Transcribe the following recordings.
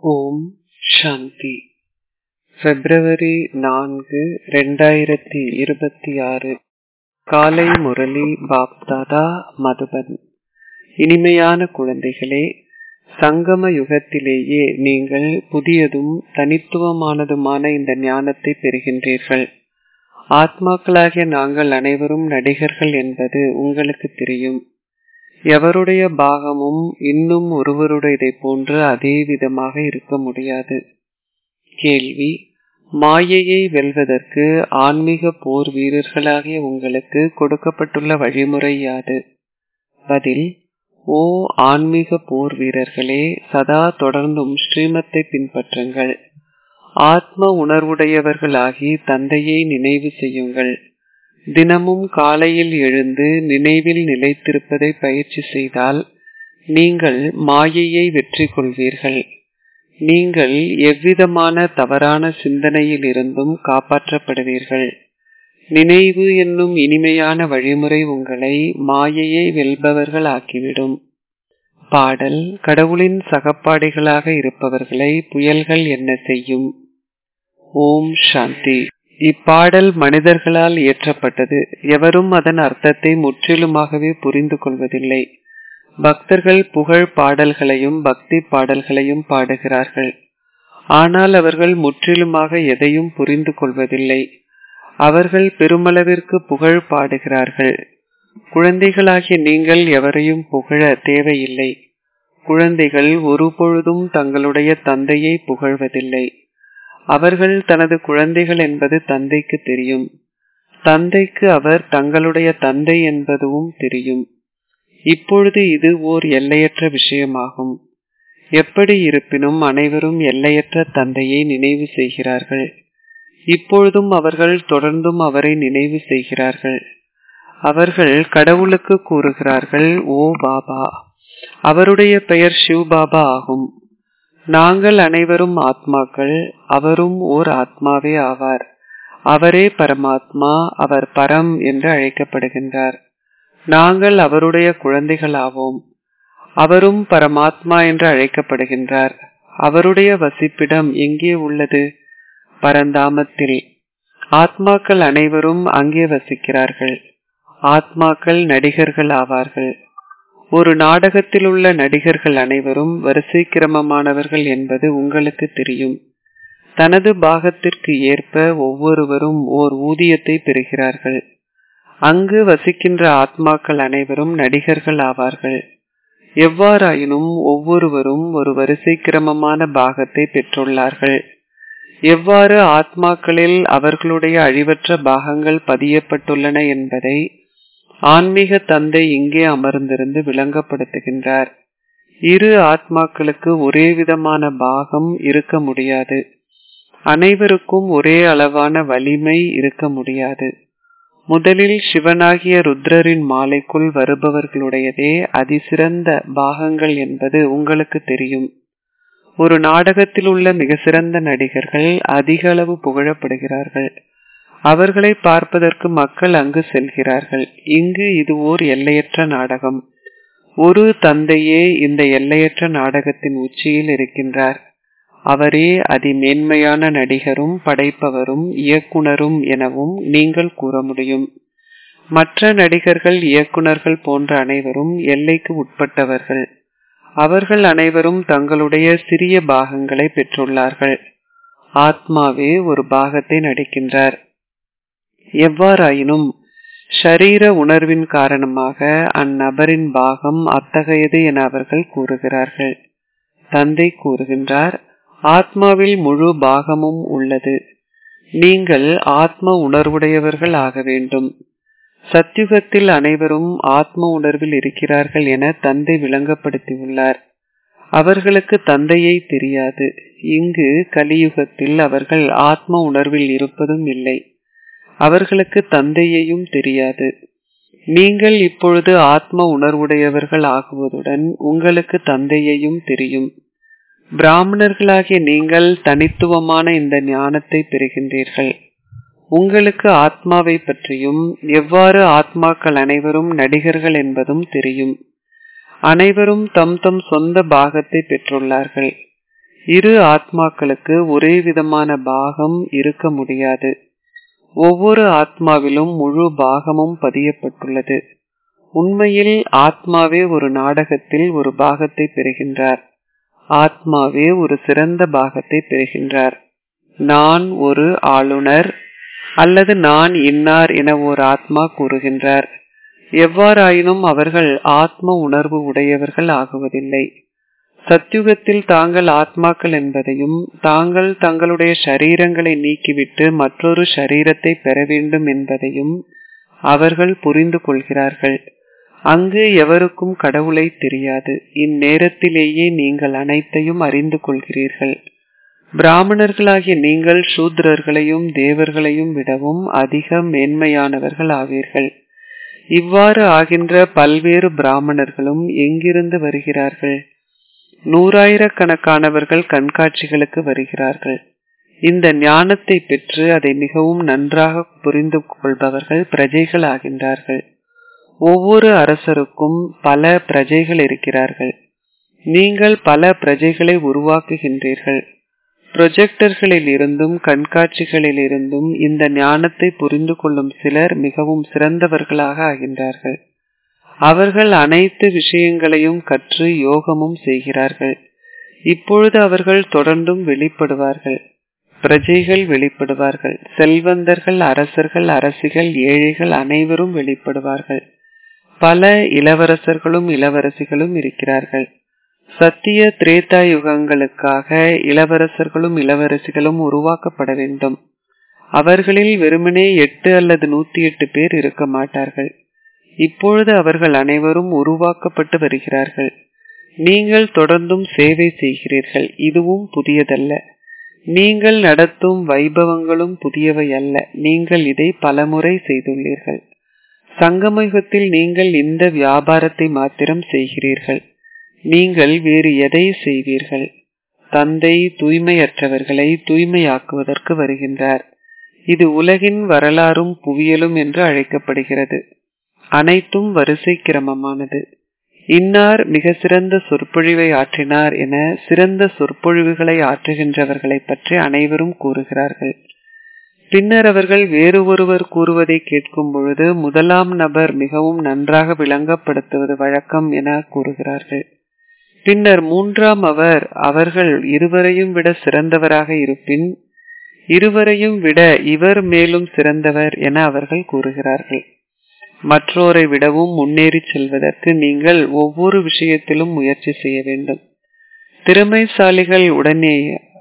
ஓம் சாந்தி பிப்ரவரி நான்கு ரெண்டாயிரத்தி இருபத்தி ஆறு காலை முரளி பாப்தாதா மதுபன் இனிமையான குழந்தைகளே சங்கம யுகத்திலேயே நீங்கள் புதியதும் தனித்துவமானதுமான இந்த ஞானத்தை பெறுகின்றீர்கள் ஆத்மாக்களாகிய நாங்கள் அனைவரும் நடிகர்கள் என்பது உங்களுக்கு தெரியும் எவருடைய பாகமும் இன்னும் ஒருவருடையதை போன்று அதே விதமாக இருக்க முடியாது கேள்வி மாயையை வெல்வதற்கு ஆன்மீக போர் வீரர்களாகிய உங்களுக்கு கொடுக்கப்பட்டுள்ள வழிமுறை யாது பதில் ஓ ஆன்மீக போர் வீரர்களே சதா தொடர்ந்தும் ஸ்ரீமத்தை பின்பற்றுங்கள் ஆத்ம உணர்வுடையவர்களாகி தந்தையை நினைவு செய்யுங்கள் தினமும் காலையில் எழுந்து நினைவில் நிலைத்திருப்பதை பயிற்சி செய்தால் நீங்கள் மாயையை வெற்றி கொள்வீர்கள் நீங்கள் எவ்விதமான தவறான சிந்தனையில் இருந்தும் காப்பாற்றப்படுவீர்கள் நினைவு என்னும் இனிமையான வழிமுறை உங்களை மாயையை வெல்பவர்கள் ஆக்கிவிடும் பாடல் கடவுளின் சகப்பாடிகளாக இருப்பவர்களை புயல்கள் என்ன செய்யும் ஓம் சாந்தி இப்பாடல் மனிதர்களால் இயற்றப்பட்டது எவரும் அதன் அர்த்தத்தை முற்றிலுமாகவே புரிந்து கொள்வதில்லை பக்தர்கள் புகழ் பாடல்களையும் பக்தி பாடல்களையும் பாடுகிறார்கள் ஆனால் அவர்கள் முற்றிலுமாக எதையும் புரிந்து கொள்வதில்லை அவர்கள் பெருமளவிற்கு புகழ் பாடுகிறார்கள் குழந்தைகளாகிய நீங்கள் எவரையும் புகழ தேவையில்லை குழந்தைகள் ஒருபொழுதும் தங்களுடைய தந்தையை புகழ்வதில்லை அவர்கள் தனது குழந்தைகள் என்பது தந்தைக்கு தெரியும் தந்தைக்கு அவர் தங்களுடைய தந்தை என்பதுவும் தெரியும் இப்பொழுது இது ஓர் எல்லையற்ற விஷயமாகும் எப்படி இருப்பினும் அனைவரும் எல்லையற்ற தந்தையை நினைவு செய்கிறார்கள் இப்பொழுதும் அவர்கள் தொடர்ந்தும் அவரை நினைவு செய்கிறார்கள் அவர்கள் கடவுளுக்கு கூறுகிறார்கள் ஓ பாபா அவருடைய பெயர் சிவ் பாபா ஆகும் நாங்கள் அனைவரும் ஆத்மாக்கள் அவரும் ஓர் ஆத்மாவே ஆவார் அவரே பரமாத்மா அவர் பரம் என்று அழைக்கப்படுகின்றார் நாங்கள் அவருடைய குழந்தைகள் ஆவோம் அவரும் பரமாத்மா என்று அழைக்கப்படுகின்றார் அவருடைய வசிப்பிடம் எங்கே உள்ளது பரந்தாமத்தில் ஆத்மாக்கள் அனைவரும் அங்கே வசிக்கிறார்கள் ஆத்மாக்கள் நடிகர்கள் ஆவார்கள் ஒரு நாடகத்தில் உள்ள நடிகர்கள் அனைவரும் வரிசை கிரமமானவர்கள் என்பது உங்களுக்கு தெரியும் தனது பாகத்திற்கு ஏற்ப ஒவ்வொருவரும் ஓர் ஊதியத்தை பெறுகிறார்கள் அங்கு வசிக்கின்ற ஆத்மாக்கள் அனைவரும் நடிகர்கள் ஆவார்கள் எவ்வாறாயினும் ஒவ்வொருவரும் ஒரு வரிசை கிரமமான பாகத்தை பெற்றுள்ளார்கள் எவ்வாறு ஆத்மாக்களில் அவர்களுடைய அழிவற்ற பாகங்கள் பதியப்பட்டுள்ளன என்பதை ஆன்மீக தந்தை இங்கே அமர்ந்திருந்து விளங்கப்படுத்துகின்றார் இரு ஆத்மாக்களுக்கு ஒரே விதமான பாகம் இருக்க முடியாது அனைவருக்கும் ஒரே அளவான வலிமை இருக்க முடியாது முதலில் சிவனாகிய ருத்ரரின் மாலைக்குள் வருபவர்களுடையதே அதிசிறந்த பாகங்கள் என்பது உங்களுக்கு தெரியும் ஒரு நாடகத்தில் உள்ள மிக சிறந்த நடிகர்கள் அதிக அளவு புகழப்படுகிறார்கள் அவர்களை பார்ப்பதற்கு மக்கள் அங்கு செல்கிறார்கள் இங்கு இது ஓர் எல்லையற்ற நாடகம் ஒரு தந்தையே இந்த எல்லையற்ற நாடகத்தின் உச்சியில் இருக்கின்றார் அவரே அதிமேன்மையான நடிகரும் படைப்பவரும் இயக்குனரும் எனவும் நீங்கள் கூற முடியும் மற்ற நடிகர்கள் இயக்குனர்கள் போன்ற அனைவரும் எல்லைக்கு உட்பட்டவர்கள் அவர்கள் அனைவரும் தங்களுடைய சிறிய பாகங்களை பெற்றுள்ளார்கள் ஆத்மாவே ஒரு பாகத்தை நடிக்கின்றார் எவ்வாறாயினும் ஷரீர உணர்வின் காரணமாக அந்நபரின் பாகம் அத்தகையது என அவர்கள் கூறுகிறார்கள் தந்தை கூறுகின்றார் ஆத்மாவில் முழு பாகமும் உள்ளது நீங்கள் ஆத்ம உணர்வுடையவர்கள் ஆக வேண்டும் சத்யுகத்தில் அனைவரும் ஆத்ம உணர்வில் இருக்கிறார்கள் என தந்தை விளங்கப்படுத்தியுள்ளார் அவர்களுக்கு தந்தையை தெரியாது இங்கு கலியுகத்தில் அவர்கள் ஆத்ம உணர்வில் இருப்பதும் இல்லை அவர்களுக்கு தந்தையையும் தெரியாது நீங்கள் இப்பொழுது ஆத்ம உணர்வுடையவர்கள் ஆகுவதுடன் உங்களுக்கு தந்தையையும் தெரியும் பிராமணர்களாகிய நீங்கள் தனித்துவமான இந்த ஞானத்தை பெறுகின்றீர்கள் உங்களுக்கு ஆத்மாவை பற்றியும் எவ்வாறு ஆத்மாக்கள் அனைவரும் நடிகர்கள் என்பதும் தெரியும் அனைவரும் தம் தம் சொந்த பாகத்தை பெற்றுள்ளார்கள் இரு ஆத்மாக்களுக்கு ஒரே விதமான பாகம் இருக்க முடியாது ஒவ்வொரு ஆத்மாவிலும் முழு பாகமும் பதியப்பட்டுள்ளது உண்மையில் ஆத்மாவே ஒரு நாடகத்தில் ஒரு பாகத்தை பெறுகின்றார் ஆத்மாவே ஒரு சிறந்த பாகத்தை பெறுகின்றார் நான் ஒரு ஆளுநர் அல்லது நான் இன்னார் என ஒரு ஆத்மா கூறுகின்றார் எவ்வாறாயினும் அவர்கள் ஆத்ம உணர்வு உடையவர்கள் ஆகுவதில்லை சத்யுகத்தில் தாங்கள் ஆத்மாக்கள் என்பதையும் தாங்கள் தங்களுடைய சரீரங்களை நீக்கிவிட்டு மற்றொரு சரீரத்தை பெற வேண்டும் என்பதையும் அவர்கள் புரிந்து கொள்கிறார்கள் அங்கு எவருக்கும் கடவுளை தெரியாது இந்நேரத்திலேயே நீங்கள் அனைத்தையும் அறிந்து கொள்கிறீர்கள் பிராமணர்களாகிய நீங்கள் சூத்ரர்களையும் தேவர்களையும் விடவும் அதிக மேன்மையானவர்கள் ஆவீர்கள் இவ்வாறு ஆகின்ற பல்வேறு பிராமணர்களும் எங்கிருந்து வருகிறார்கள் நூறாயிரக்கணக்கானவர்கள் கண்காட்சிகளுக்கு வருகிறார்கள் இந்த ஞானத்தை பெற்று அதை மிகவும் நன்றாக புரிந்து கொள்பவர்கள் பிரஜைகள் ஆகின்றார்கள் ஒவ்வொரு அரசருக்கும் பல பிரஜைகள் இருக்கிறார்கள் நீங்கள் பல பிரஜைகளை உருவாக்குகின்றீர்கள் ப்ரொஜெக்டர்களில் இருந்தும் கண்காட்சிகளில் இருந்தும் இந்த ஞானத்தை புரிந்து கொள்ளும் சிலர் மிகவும் சிறந்தவர்களாக ஆகின்றார்கள் அவர்கள் அனைத்து விஷயங்களையும் கற்று யோகமும் செய்கிறார்கள் இப்பொழுது அவர்கள் தொடர்ந்தும் வெளிப்படுவார்கள் பிரஜைகள் வெளிப்படுவார்கள் செல்வந்தர்கள் அரசர்கள் அரசிகள் ஏழைகள் அனைவரும் வெளிப்படுவார்கள் பல இளவரசர்களும் இளவரசிகளும் இருக்கிறார்கள் சத்திய திரேதா யுகங்களுக்காக இளவரசர்களும் இளவரசிகளும் உருவாக்கப்பட வேண்டும் அவர்களில் வெறுமனே எட்டு அல்லது நூத்தி எட்டு பேர் இருக்க மாட்டார்கள் இப்பொழுது அவர்கள் அனைவரும் உருவாக்கப்பட்டு வருகிறார்கள் நீங்கள் தொடர்ந்தும் சேவை செய்கிறீர்கள் இதுவும் புதியதல்ல நீங்கள் நடத்தும் வைபவங்களும் புதியவை அல்ல நீங்கள் இதை பலமுறை செய்துள்ளீர்கள் சங்கமயுகத்தில் நீங்கள் இந்த வியாபாரத்தை மாத்திரம் செய்கிறீர்கள் நீங்கள் வேறு எதை செய்வீர்கள் தந்தை தூய்மையற்றவர்களை தூய்மையாக்குவதற்கு வருகின்றார் இது உலகின் வரலாறும் புவியலும் என்று அழைக்கப்படுகிறது அனைத்தும் வரிசை கிரமமானது இன்னார் மிக சிறந்த சொற்பொழிவை ஆற்றினார் என சிறந்த சொற்பொழிவுகளை ஆற்றுகின்றவர்களை பற்றி அனைவரும் கூறுகிறார்கள் பின்னர் அவர்கள் வேறு ஒருவர் கூறுவதை கேட்கும் பொழுது முதலாம் நபர் மிகவும் நன்றாக விளங்கப்படுத்துவது வழக்கம் என கூறுகிறார்கள் பின்னர் மூன்றாம் அவர் அவர்கள் இருவரையும் விட சிறந்தவராக இருப்பின் இருவரையும் விட இவர் மேலும் சிறந்தவர் என அவர்கள் கூறுகிறார்கள் மற்றோரை விடவும் முன்னேறி செல்வதற்கு நீங்கள் ஒவ்வொரு விஷயத்திலும் முயற்சி செய்ய வேண்டும் திறமைசாலிகள் உடனே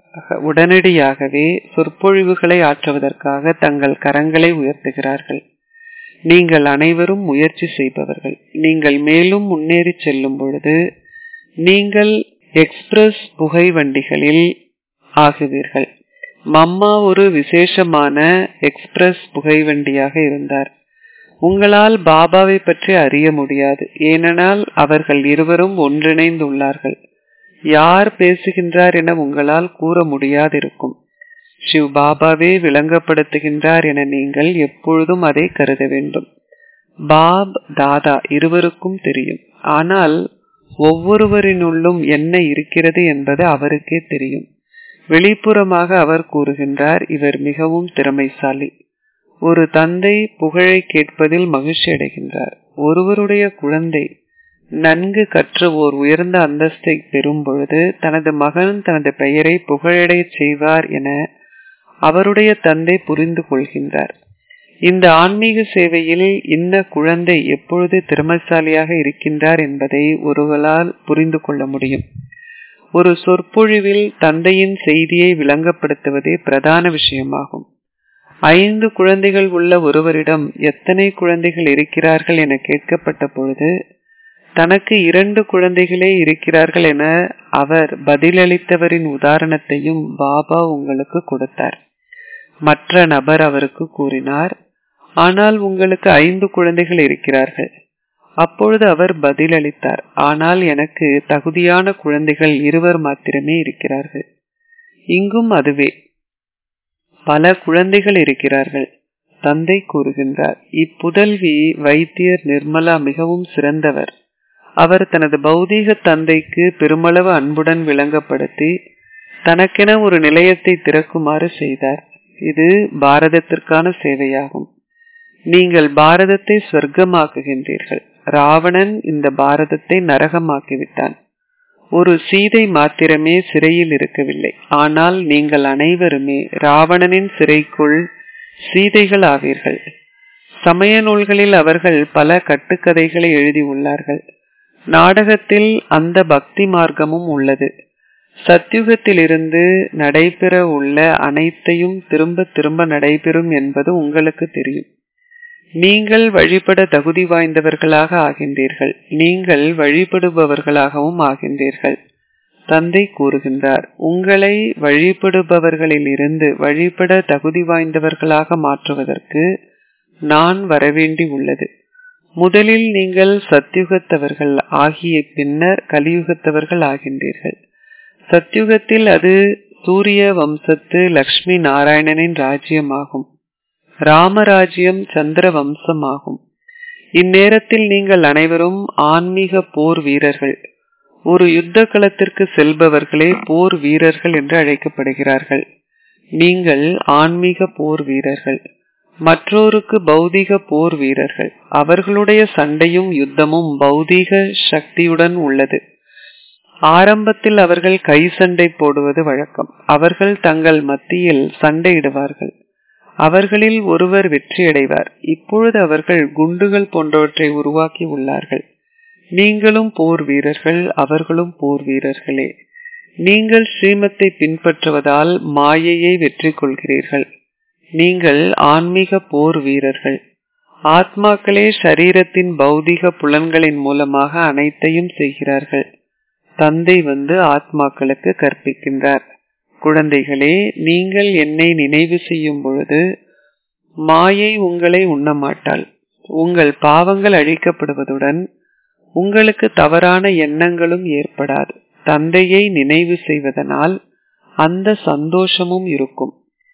உடனடியாகவே சொற்பொழிவுகளை ஆற்றுவதற்காக தங்கள் கரங்களை உயர்த்துகிறார்கள் நீங்கள் அனைவரும் முயற்சி செய்பவர்கள் நீங்கள் மேலும் முன்னேறி செல்லும் பொழுது நீங்கள் எக்ஸ்பிரஸ் புகை வண்டிகளில் ஆகுவீர்கள் மம்மா ஒரு விசேஷமான எக்ஸ்பிரஸ் புகை வண்டியாக இருந்தார் உங்களால் பாபாவை பற்றி அறிய முடியாது ஏனென்றால் அவர்கள் இருவரும் ஒன்றிணைந்துள்ளார்கள் யார் பேசுகின்றார் என உங்களால் கூற முடியாதிருக்கும் சிவ் பாபாவே விளங்கப்படுத்துகின்றார் என நீங்கள் எப்பொழுதும் அதை கருத வேண்டும் பாப் தாதா இருவருக்கும் தெரியும் ஆனால் ஒவ்வொருவரினுள்ளும் என்ன இருக்கிறது என்பது அவருக்கே தெரியும் வெளிப்புறமாக அவர் கூறுகின்றார் இவர் மிகவும் திறமைசாலி ஒரு தந்தை புகழை கேட்பதில் மகிழ்ச்சி அடைகின்றார் ஒருவருடைய குழந்தை நன்கு கற்ற ஓர் உயர்ந்த அந்தஸ்தை பெறும் பொழுது தனது மகன் தனது பெயரை புகழடைய செய்வார் என அவருடைய தந்தை புரிந்து கொள்கின்றார் இந்த ஆன்மீக சேவையில் இந்த குழந்தை எப்பொழுது திறமசாலியாக இருக்கின்றார் என்பதை ஒருவரால் புரிந்து கொள்ள முடியும் ஒரு சொற்பொழிவில் தந்தையின் செய்தியை விளங்கப்படுத்துவதே பிரதான விஷயமாகும் ஐந்து குழந்தைகள் உள்ள ஒருவரிடம் எத்தனை குழந்தைகள் இருக்கிறார்கள் என கேட்கப்பட்ட பொழுது தனக்கு இரண்டு குழந்தைகளே இருக்கிறார்கள் என அவர் பதிலளித்தவரின் உதாரணத்தையும் பாபா உங்களுக்கு கொடுத்தார் மற்ற நபர் அவருக்கு கூறினார் ஆனால் உங்களுக்கு ஐந்து குழந்தைகள் இருக்கிறார்கள் அப்பொழுது அவர் பதிலளித்தார் ஆனால் எனக்கு தகுதியான குழந்தைகள் இருவர் மாத்திரமே இருக்கிறார்கள் இங்கும் அதுவே பல குழந்தைகள் இருக்கிறார்கள் தந்தை கூறுகின்றார் இப்புதல்வி வைத்தியர் நிர்மலா மிகவும் சிறந்தவர் அவர் தனது பௌதீக தந்தைக்கு பெருமளவு அன்புடன் விளங்கப்படுத்தி தனக்கென ஒரு நிலையத்தை திறக்குமாறு செய்தார் இது பாரதத்திற்கான சேவையாகும் நீங்கள் பாரதத்தை சொர்க்கமாக்குகின்றீர்கள் ராவணன் இந்த பாரதத்தை நரகமாக்கிவிட்டான் ஒரு சீதை மாத்திரமே சிறையில் இருக்கவில்லை ஆனால் நீங்கள் அனைவருமே ராவணனின் சிறைக்குள் சீதைகள் ஆவீர்கள் சமய நூல்களில் அவர்கள் பல கட்டுக்கதைகளை எழுதியுள்ளார்கள் நாடகத்தில் அந்த பக்தி மார்க்கமும் உள்ளது சத்யுகத்திலிருந்து நடைபெற உள்ள அனைத்தையும் திரும்ப திரும்ப நடைபெறும் என்பது உங்களுக்கு தெரியும் நீங்கள் வழிபட தகுதி வாய்ந்தவர்களாக ஆகின்றீர்கள் நீங்கள் வழிபடுபவர்களாகவும் ஆகின்றீர்கள் தந்தை கூறுகின்றார் உங்களை வழிபடுபவர்களில் இருந்து வழிபட தகுதி வாய்ந்தவர்களாக மாற்றுவதற்கு நான் வரவேண்டி உள்ளது முதலில் நீங்கள் சத்யுகத்தவர்கள் ஆகிய பின்னர் கலியுகத்தவர்கள் ஆகின்றீர்கள் சத்யுகத்தில் அது சூரிய வம்சத்து லக்ஷ்மி நாராயணனின் ராஜ்யமாகும் ராமராஜ்யம் சந்திர வம்சமாகும் இந்நேரத்தில் நீங்கள் அனைவரும் ஆன்மீக போர் வீரர்கள் ஒரு யுத்த களத்திற்கு செல்பவர்களே போர் வீரர்கள் என்று அழைக்கப்படுகிறார்கள் நீங்கள் ஆன்மீக போர் வீரர்கள் மற்றோருக்கு பௌதிக போர் வீரர்கள் அவர்களுடைய சண்டையும் யுத்தமும் பௌதீக சக்தியுடன் உள்ளது ஆரம்பத்தில் அவர்கள் கை சண்டை போடுவது வழக்கம் அவர்கள் தங்கள் மத்தியில் சண்டையிடுவார்கள் அவர்களில் ஒருவர் வெற்றியடைவார் இப்பொழுது அவர்கள் குண்டுகள் போன்றவற்றை உருவாக்கி உள்ளார்கள் நீங்களும் போர் வீரர்கள் அவர்களும் போர் வீரர்களே நீங்கள் ஸ்ரீமத்தை பின்பற்றுவதால் மாயையை வெற்றி கொள்கிறீர்கள் நீங்கள் ஆன்மீக போர் வீரர்கள் ஆத்மாக்களே சரீரத்தின் பௌதிக புலன்களின் மூலமாக அனைத்தையும் செய்கிறார்கள் தந்தை வந்து ஆத்மாக்களுக்கு கற்பிக்கின்றார் குழந்தைகளே நீங்கள் என்னை நினைவு செய்யும் பொழுது மாயை உங்களை உண்ணமாட்டாள் உங்கள் பாவங்கள் அழிக்கப்படுவதுடன் உங்களுக்கு தவறான எண்ணங்களும் ஏற்படாது தந்தையை நினைவு செய்வதனால் அந்த சந்தோஷமும் இருக்கும்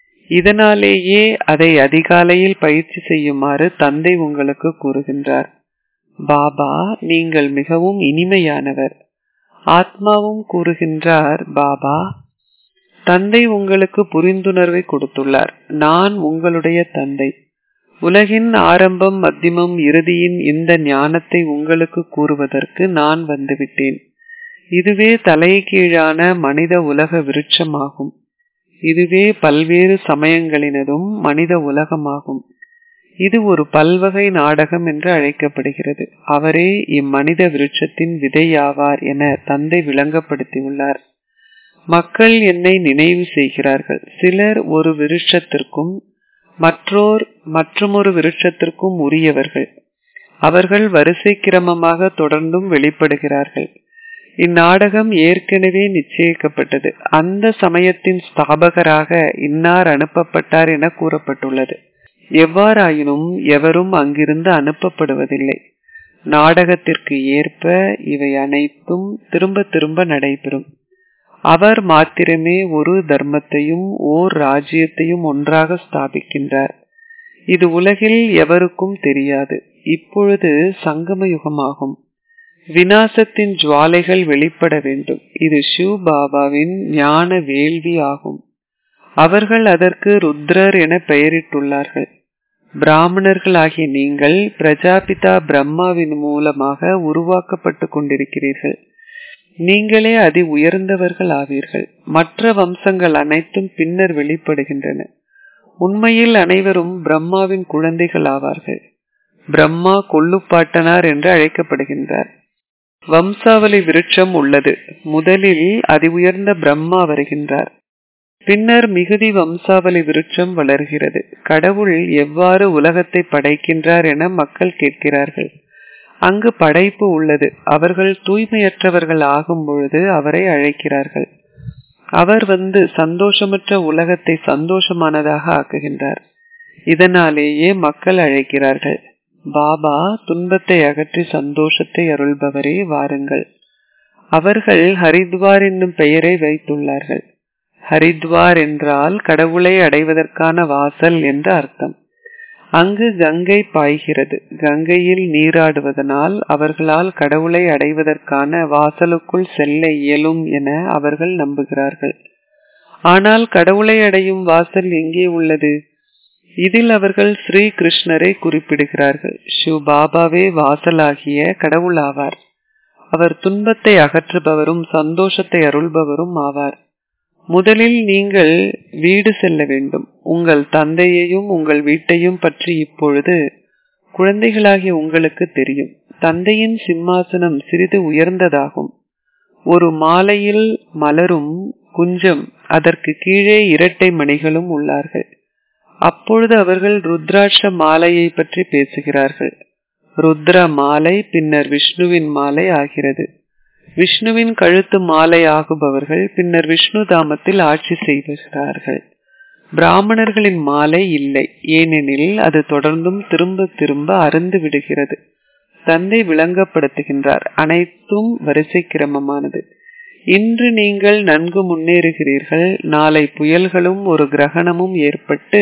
இதனாலேயே அதை அதிகாலையில் பயிற்சி செய்யுமாறு தந்தை உங்களுக்கு கூறுகின்றார் பாபா நீங்கள் மிகவும் இனிமையானவர் ஆத்மாவும் கூறுகின்றார் பாபா தந்தை உங்களுக்கு புரிந்துணர்வை கொடுத்துள்ளார் நான் உங்களுடைய தந்தை உலகின் ஆரம்பம் மத்தியமம் இறுதியின் இந்த ஞானத்தை உங்களுக்கு கூறுவதற்கு நான் வந்துவிட்டேன் இதுவே தலைகீழான மனித உலக விருட்சமாகும் இதுவே பல்வேறு சமயங்களினதும் மனித உலகமாகும் இது ஒரு பல்வகை நாடகம் என்று அழைக்கப்படுகிறது அவரே இம்மனித விருட்சத்தின் விதையாவார் என தந்தை விளங்கப்படுத்தியுள்ளார் மக்கள் என்னை நினைவு செய்கிறார்கள் சிலர் ஒரு விருட்சத்திற்கும் மற்றோர் மற்றொரு விருட்சத்திற்கும் உரியவர்கள் அவர்கள் வரிசை கிரமமாக தொடர்ந்தும் வெளிப்படுகிறார்கள் இந்நாடகம் ஏற்கனவே நிச்சயிக்கப்பட்டது அந்த சமயத்தின் ஸ்தாபகராக இன்னார் அனுப்பப்பட்டார் என கூறப்பட்டுள்ளது எவ்வாறாயினும் எவரும் அங்கிருந்து அனுப்பப்படுவதில்லை நாடகத்திற்கு ஏற்ப இவை அனைத்தும் திரும்ப திரும்ப நடைபெறும் அவர் மாத்திரமே ஒரு தர்மத்தையும் ஓர் ராஜ்யத்தையும் ஒன்றாக ஸ்தாபிக்கின்றார் இது உலகில் எவருக்கும் தெரியாது இப்பொழுது சங்கம யுகமாகும் வினாசத்தின் ஜுவாலைகள் வெளிப்பட வேண்டும் இது ஷிவ் பாபாவின் ஞான வேள்வி ஆகும் அவர்கள் அதற்கு ருத்ரர் என பெயரிட்டுள்ளார்கள் பிராமணர்களாகிய நீங்கள் பிரஜாபிதா பிரம்மாவின் மூலமாக உருவாக்கப்பட்டு கொண்டிருக்கிறீர்கள் நீங்களே அதி உயர்ந்தவர்கள் ஆவீர்கள் மற்ற வம்சங்கள் அனைத்தும் பின்னர் வெளிப்படுகின்றன உண்மையில் அனைவரும் பிரம்மாவின் குழந்தைகள் ஆவார்கள் பிரம்மா கொள்ளுப்பாட்டனார் என்று அழைக்கப்படுகின்றார் வம்சாவளி விருட்சம் உள்ளது முதலில் அதி உயர்ந்த பிரம்மா வருகின்றார் பின்னர் மிகுதி வம்சாவளி விருட்சம் வளர்கிறது கடவுள் எவ்வாறு உலகத்தை படைக்கின்றார் என மக்கள் கேட்கிறார்கள் அங்கு படைப்பு உள்ளது அவர்கள் தூய்மையற்றவர்கள் ஆகும் பொழுது அவரை அழைக்கிறார்கள் அவர் வந்து சந்தோஷமற்ற உலகத்தை சந்தோஷமானதாக ஆக்குகின்றார் இதனாலேயே மக்கள் அழைக்கிறார்கள் பாபா துன்பத்தை அகற்றி சந்தோஷத்தை அருள்பவரே வாருங்கள் அவர்கள் ஹரித்வார் என்னும் பெயரை வைத்துள்ளார்கள் ஹரித்வார் என்றால் கடவுளை அடைவதற்கான வாசல் என்று அர்த்தம் அங்கு கங்கை பாய்கிறது கங்கையில் நீராடுவதனால் அவர்களால் கடவுளை அடைவதற்கான வாசலுக்குள் செல்ல இயலும் என அவர்கள் நம்புகிறார்கள் ஆனால் கடவுளை அடையும் வாசல் எங்கே உள்ளது இதில் அவர்கள் ஸ்ரீ கிருஷ்ணரை குறிப்பிடுகிறார்கள் ஷிவ் பாபாவே வாசலாகிய கடவுள் ஆவார் அவர் துன்பத்தை அகற்றுபவரும் சந்தோஷத்தை அருள்பவரும் ஆவார் முதலில் நீங்கள் வீடு செல்ல வேண்டும் உங்கள் தந்தையையும் உங்கள் வீட்டையும் பற்றி இப்பொழுது குழந்தைகளாகிய உங்களுக்கு தெரியும் தந்தையின் சிம்மாசனம் சிறிது உயர்ந்ததாகும் ஒரு மாலையில் மலரும் குஞ்சம் அதற்கு கீழே இரட்டை மணிகளும் உள்ளார்கள் அப்பொழுது அவர்கள் ருத்ராட்ச மாலையை பற்றி பேசுகிறார்கள் ருத்ர மாலை பின்னர் விஷ்ணுவின் மாலை ஆகிறது விஷ்ணுவின் கழுத்து மாலை ஆகுபவர்கள் பின்னர் விஷ்ணு தாமத்தில் ஆட்சி செய்கிறார்கள் பிராமணர்களின் மாலை இல்லை ஏனெனில் அது தொடர்ந்தும் திரும்ப திரும்ப அருந்து விடுகிறது தந்தை விளங்கப்படுத்துகின்றார் அனைத்தும் வரிசை கிரமமானது இன்று நீங்கள் நன்கு முன்னேறுகிறீர்கள் நாளை புயல்களும் ஒரு கிரகணமும் ஏற்பட்டு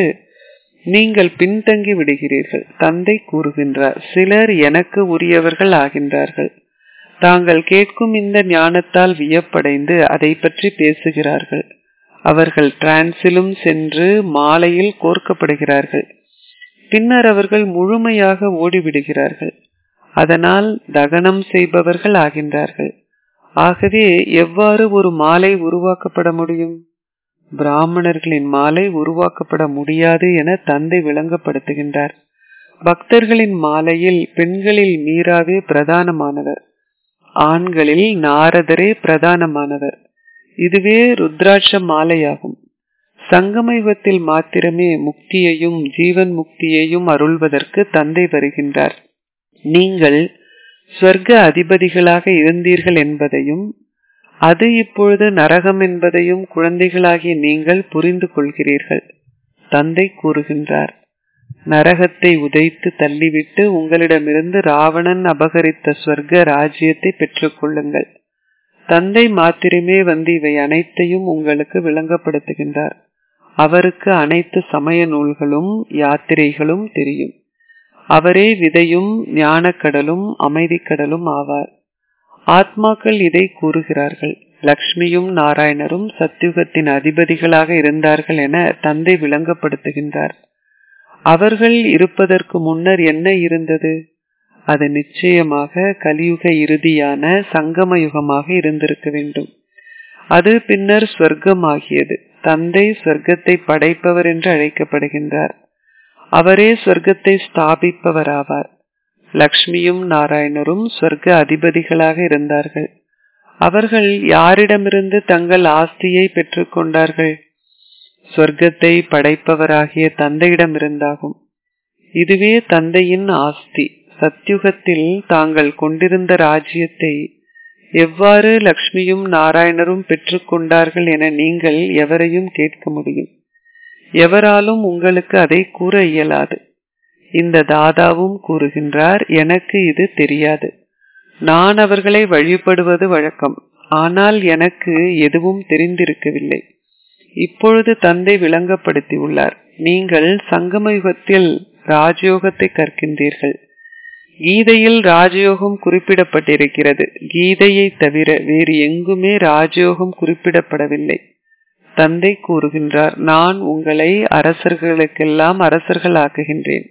நீங்கள் பின்தங்கி விடுகிறீர்கள் தந்தை கூறுகின்றார் சிலர் எனக்கு உரியவர்கள் ஆகின்றார்கள் தாங்கள் கேட்கும் இந்த ஞானத்தால் வியப்படைந்து அதை பற்றி பேசுகிறார்கள் அவர்கள் டிரான்சிலும் சென்று மாலையில் கோர்க்கப்படுகிறார்கள் பின்னர் அவர்கள் முழுமையாக ஓடிவிடுகிறார்கள் அதனால் தகனம் செய்பவர்கள் ஆகின்றார்கள் ஆகவே எவ்வாறு ஒரு மாலை உருவாக்கப்பட முடியும் பிராமணர்களின் மாலை உருவாக்கப்பட முடியாது என தந்தை விளங்கப்படுத்துகின்றார் பக்தர்களின் மாலையில் பெண்களில் மீராவே பிரதானமானவர் ஆண்களில் நாரதரே பிரதானமானவர் இதுவே ருத்ராட்ச மாலையாகும் சங்கமயுகத்தில் மாத்திரமே முக்தியையும் ஜீவன் முக்தியையும் அருள்வதற்கு தந்தை வருகின்றார் நீங்கள் ஸ்வர்க்க அதிபதிகளாக இருந்தீர்கள் என்பதையும் அது இப்பொழுது நரகம் என்பதையும் குழந்தைகளாகிய நீங்கள் புரிந்து கொள்கிறீர்கள் தந்தை கூறுகின்றார் நரகத்தை உதைத்து தள்ளிவிட்டு உங்களிடமிருந்து ராவணன் அபகரித்த ஸ்வர்க்க ராஜ்யத்தை பெற்றுக் கொள்ளுங்கள் தந்தை மாத்திரமே வந்து இவை அனைத்தையும் உங்களுக்கு விளங்கப்படுத்துகின்றார் அவருக்கு அனைத்து சமய நூல்களும் யாத்திரைகளும் தெரியும் அவரே விதையும் ஞானக்கடலும் அமைதிக்கடலும் ஆவார் ஆத்மாக்கள் இதை கூறுகிறார்கள் லக்ஷ்மியும் நாராயணரும் சத்யுகத்தின் அதிபதிகளாக இருந்தார்கள் என தந்தை விளங்கப்படுத்துகின்றார் அவர்கள் இருப்பதற்கு முன்னர் என்ன இருந்தது அது நிச்சயமாக கலியுக இறுதியான சங்கம யுகமாக இருந்திருக்க வேண்டும் அது பின்னர் ஸ்வர்க்கமாகியது தந்தை ஸ்வர்க்கத்தை படைப்பவர் என்று அழைக்கப்படுகின்றார் அவரே சொர்க்கத்தை ஸ்தாபிப்பவராவார் லக்ஷ்மியும் நாராயணரும் சொர்க்க அதிபதிகளாக இருந்தார்கள் அவர்கள் யாரிடமிருந்து தங்கள் ஆஸ்தியை பெற்றுக்கொண்டார்கள் சொர்க்கத்தை படைப்பவராகிய தந்தையிடமிருந்தாகும் இதுவே தந்தையின் ஆஸ்தி சத்யுகத்தில் தாங்கள் கொண்டிருந்த ராஜ்யத்தை எவ்வாறு லக்ஷ்மியும் நாராயணரும் பெற்றுக்கொண்டார்கள் என நீங்கள் எவரையும் கேட்க முடியும் எவராலும் உங்களுக்கு அதை கூற இயலாது இந்த தாதாவும் கூறுகின்றார் எனக்கு இது தெரியாது நான் அவர்களை வழிபடுவது வழக்கம் ஆனால் எனக்கு எதுவும் தெரிந்திருக்கவில்லை இப்பொழுது தந்தை விளங்கப்படுத்தியுள்ளார் நீங்கள் சங்கம யுகத்தில் ராஜயோகத்தை கற்கின்றீர்கள் கீதையில் ராஜயோகம் குறிப்பிடப்பட்டிருக்கிறது கீதையை தவிர வேறு எங்குமே ராஜயோகம் குறிப்பிடப்படவில்லை தந்தை கூறுகின்றார் நான் உங்களை அரசர்களுக்கெல்லாம் அரசர்கள் ஆக்குகின்றேன்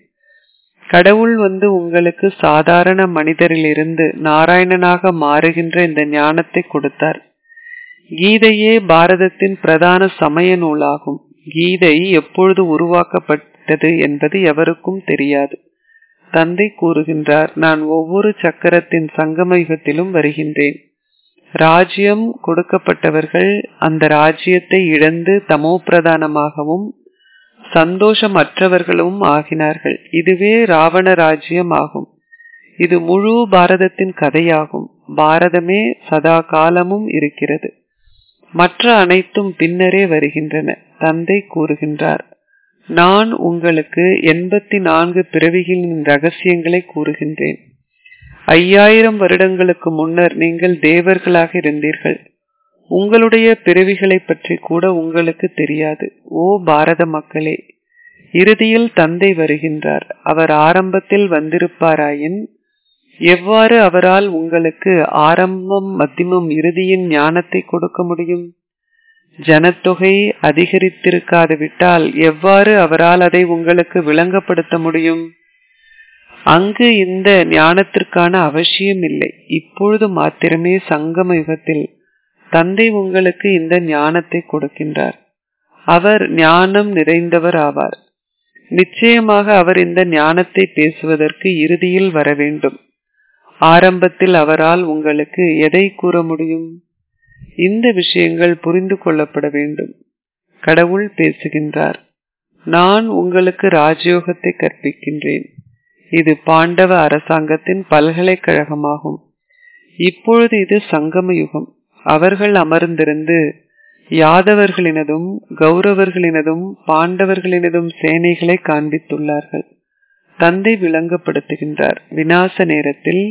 கடவுள் வந்து உங்களுக்கு சாதாரண மனிதரிலிருந்து நாராயணனாக மாறுகின்ற இந்த ஞானத்தை கொடுத்தார் கீதையே பாரதத்தின் பிரதான சமய நூலாகும் கீதை எப்பொழுது உருவாக்கப்பட்டது என்பது எவருக்கும் தெரியாது தந்தை கூறுகின்றார் நான் ஒவ்வொரு சக்கரத்தின் சங்கம யுகத்திலும் வருகின்றேன் ராஜ்யம் கொடுக்கப்பட்டவர்கள் அந்த ராஜ்யத்தை இழந்து தமோ பிரதானமாகவும் சந்தோஷமற்றவர்களும் ஆகினார்கள் இதுவே ராவண ராஜ்யம் ஆகும் இது முழு பாரதத்தின் கதையாகும் பாரதமே சதா காலமும் இருக்கிறது மற்ற அனைத்தும் பின்னரே வருகின்றன தந்தை கூறுகின்றார் நான் உங்களுக்கு எண்பத்தி நான்கு பிறவிகளின் ரகசியங்களை கூறுகின்றேன் ஐயாயிரம் வருடங்களுக்கு முன்னர் நீங்கள் தேவர்களாக இருந்தீர்கள் உங்களுடைய பிறவிகளை பற்றி கூட உங்களுக்கு தெரியாது ஓ பாரத மக்களே இறுதியில் தந்தை வருகின்றார் அவர் ஆரம்பத்தில் வந்திருப்பாராயின் எவ்வாறு அவரால் உங்களுக்கு ஆரம்பம் மத்தியமம் இறுதியின் ஞானத்தை கொடுக்க முடியும் ஜனத்தொகை அதிகரித்திருக்காது விட்டால் எவ்வாறு அவரால் அதை உங்களுக்கு விளங்கப்படுத்த முடியும் அங்கு இந்த ஞானத்திற்கான அவசியம் இல்லை இப்பொழுது மாத்திரமே சங்கம யுகத்தில் தந்தை உங்களுக்கு இந்த ஞானத்தை கொடுக்கின்றார் அவர் ஞானம் நிறைந்தவர் ஆவார் நிச்சயமாக அவர் இந்த ஞானத்தை பேசுவதற்கு இறுதியில் வர வேண்டும் ஆரம்பத்தில் அவரால் உங்களுக்கு எதை கூற முடியும் இந்த விஷயங்கள் புரிந்து கொள்ளப்பட வேண்டும் கடவுள் பேசுகின்றார் நான் உங்களுக்கு ராஜயோகத்தை கற்பிக்கின்றேன் இது பாண்டவ அரசாங்கத்தின் பல்கலைக்கழகமாகும் இப்பொழுது இது சங்கம யுகம் அவர்கள் அமர்ந்திருந்து யாதவர்களினதும் கௌரவர்களினதும் பாண்டவர்களினதும் சேனைகளை காண்பித்துள்ளார்கள் தந்தை விளங்கப்படுத்துகின்றார் விநாச நேரத்தில்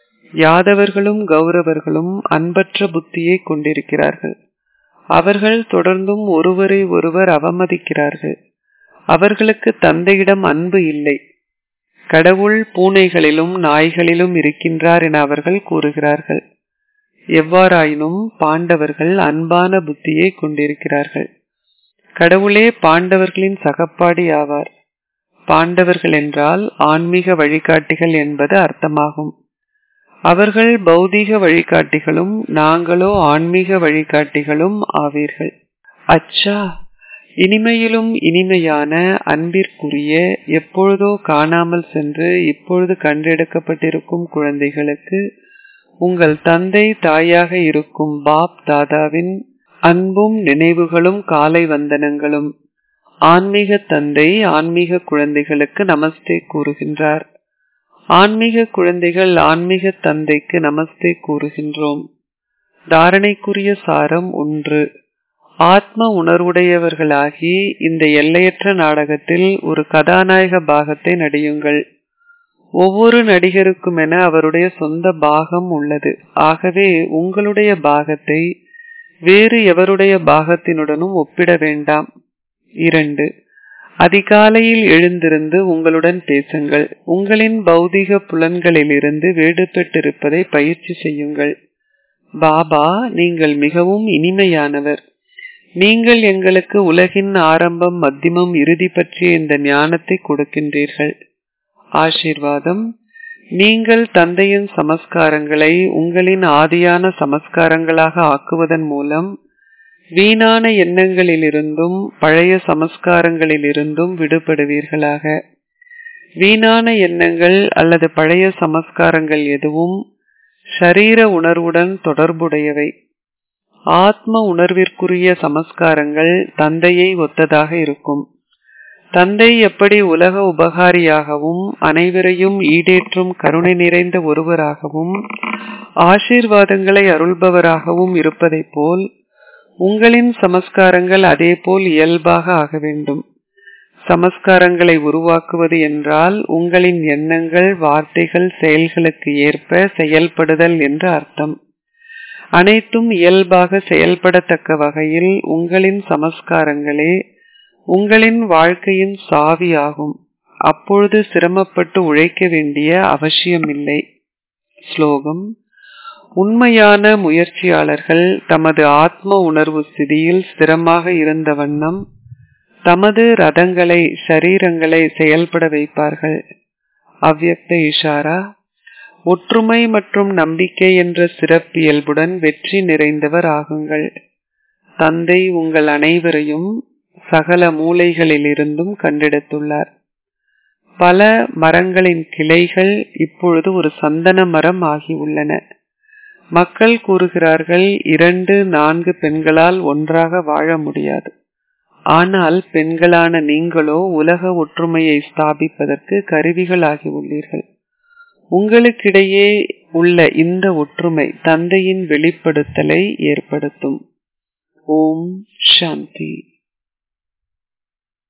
யாதவர்களும் கௌரவர்களும் அன்பற்ற புத்தியை கொண்டிருக்கிறார்கள் அவர்கள் தொடர்ந்தும் ஒருவரை ஒருவர் அவமதிக்கிறார்கள் அவர்களுக்கு தந்தையிடம் அன்பு இல்லை கடவுள் பூனைகளிலும் நாய்களிலும் இருக்கின்றார் என அவர்கள் கூறுகிறார்கள் எவ்வாறாயினும் பாண்டவர்கள் அன்பான புத்தியை கொண்டிருக்கிறார்கள் கடவுளே பாண்டவர்களின் சகப்பாடி ஆவார் பாண்டவர்கள் என்றால் ஆன்மீக வழிகாட்டிகள் என்பது அர்த்தமாகும் அவர்கள் பௌதீக வழிகாட்டிகளும் நாங்களோ ஆன்மீக வழிகாட்டிகளும் ஆவீர்கள் அச்சா இனிமையிலும் இனிமையான அன்பிற்குரிய எப்பொழுதோ காணாமல் சென்று இப்பொழுது கண்டெடுக்கப்பட்டிருக்கும் குழந்தைகளுக்கு உங்கள் தந்தை தாயாக இருக்கும் பாப் தாதாவின் அன்பும் நினைவுகளும் காலை வந்தனங்களும் ஆன்மீக தந்தை ஆன்மீக குழந்தைகளுக்கு நமஸ்தே கூறுகின்றார் ஆன்மீக குழந்தைகள் ஆன்மீக தந்தைக்கு நமஸ்தே கூறுகின்றோம் தாரணைக்குரிய சாரம் ஒன்று ஆத்ம உணர்வுடையவர்களாகி இந்த எல்லையற்ற நாடகத்தில் ஒரு கதாநாயக பாகத்தை நடியுங்கள் ஒவ்வொரு நடிகருக்கும் என அவருடைய சொந்த பாகம் உள்ளது ஆகவே உங்களுடைய பாகத்தை வேறு எவருடைய பாகத்தினுடனும் ஒப்பிட வேண்டாம் இரண்டு அதிகாலையில் எழுந்திருந்து உங்களுடன் பேசுங்கள் உங்களின் பௌதிக புலன்களிலிருந்து வேடுபட்டிருப்பதை பயிற்சி செய்யுங்கள் பாபா நீங்கள் மிகவும் இனிமையானவர் நீங்கள் எங்களுக்கு உலகின் ஆரம்பம் மத்தியமம் இறுதி பற்றிய இந்த ஞானத்தை கொடுக்கின்றீர்கள் ஆசீர்வாதம் நீங்கள் தந்தையின் சமஸ்காரங்களை உங்களின் ஆதியான சமஸ்காரங்களாக ஆக்குவதன் மூலம் வீணான எண்ணங்களிலிருந்தும் பழைய சமஸ்காரங்களிலிருந்தும் விடுபடுவீர்களாக வீணான எண்ணங்கள் அல்லது பழைய சமஸ்காரங்கள் எதுவும் ஷரீர உணர்வுடன் தொடர்புடையவை ஆத்ம உணர்விற்குரிய சமஸ்காரங்கள் தந்தையை ஒத்ததாக இருக்கும் தந்தை எப்படி உலக உபகாரியாகவும் அனைவரையும் ஈடேற்றும் கருணை நிறைந்த ஒருவராகவும் ஆசீர்வாதங்களை அருள்பவராகவும் இருப்பதைப் போல் உங்களின் சமஸ்காரங்கள் அதேபோல் இயல்பாக ஆக வேண்டும் சமஸ்காரங்களை உருவாக்குவது என்றால் உங்களின் எண்ணங்கள் வார்த்தைகள் செயல்களுக்கு ஏற்ப செயல்படுதல் என்று அர்த்தம் அனைத்தும் இயல்பாக செயல்படத்தக்க வகையில் உங்களின் சமஸ்காரங்களே உங்களின் வாழ்க்கையின் சாவி ஆகும் அப்பொழுது சிரமப்பட்டு உழைக்க வேண்டிய அவசியமில்லை ஸ்லோகம் உண்மையான முயற்சியாளர்கள் தமது ஆத்ம உணர்வு ஸ்திதியில் ஸ்திரமாக இருந்த வண்ணம் தமது ரதங்களை ஷரீரங்களை செயல்பட வைப்பார்கள் அவ்யக்த இஷாரா ஒற்றுமை மற்றும் நம்பிக்கை என்ற சிறப்பியல்புடன் வெற்றி நிறைந்தவர் ஆகுங்கள் தந்தை உங்கள் அனைவரையும் சகல மூலைகளிலிருந்தும் கண்டெடுத்துள்ளார் பல மரங்களின் கிளைகள் இப்பொழுது ஒரு சந்தன மரம் ஆகியுள்ளன மக்கள் கூறுகிறார்கள் இரண்டு நான்கு பெண்களால் ஒன்றாக வாழ முடியாது ஆனால் பெண்களான நீங்களோ உலக ஒற்றுமையை ஸ்தாபிப்பதற்கு கருவிகளாகி உள்ளீர்கள் உங்களுக்கிடையே உள்ள இந்த ஒற்றுமை தந்தையின் வெளிப்படுத்தலை ஏற்படுத்தும் ஓம் சாந்தி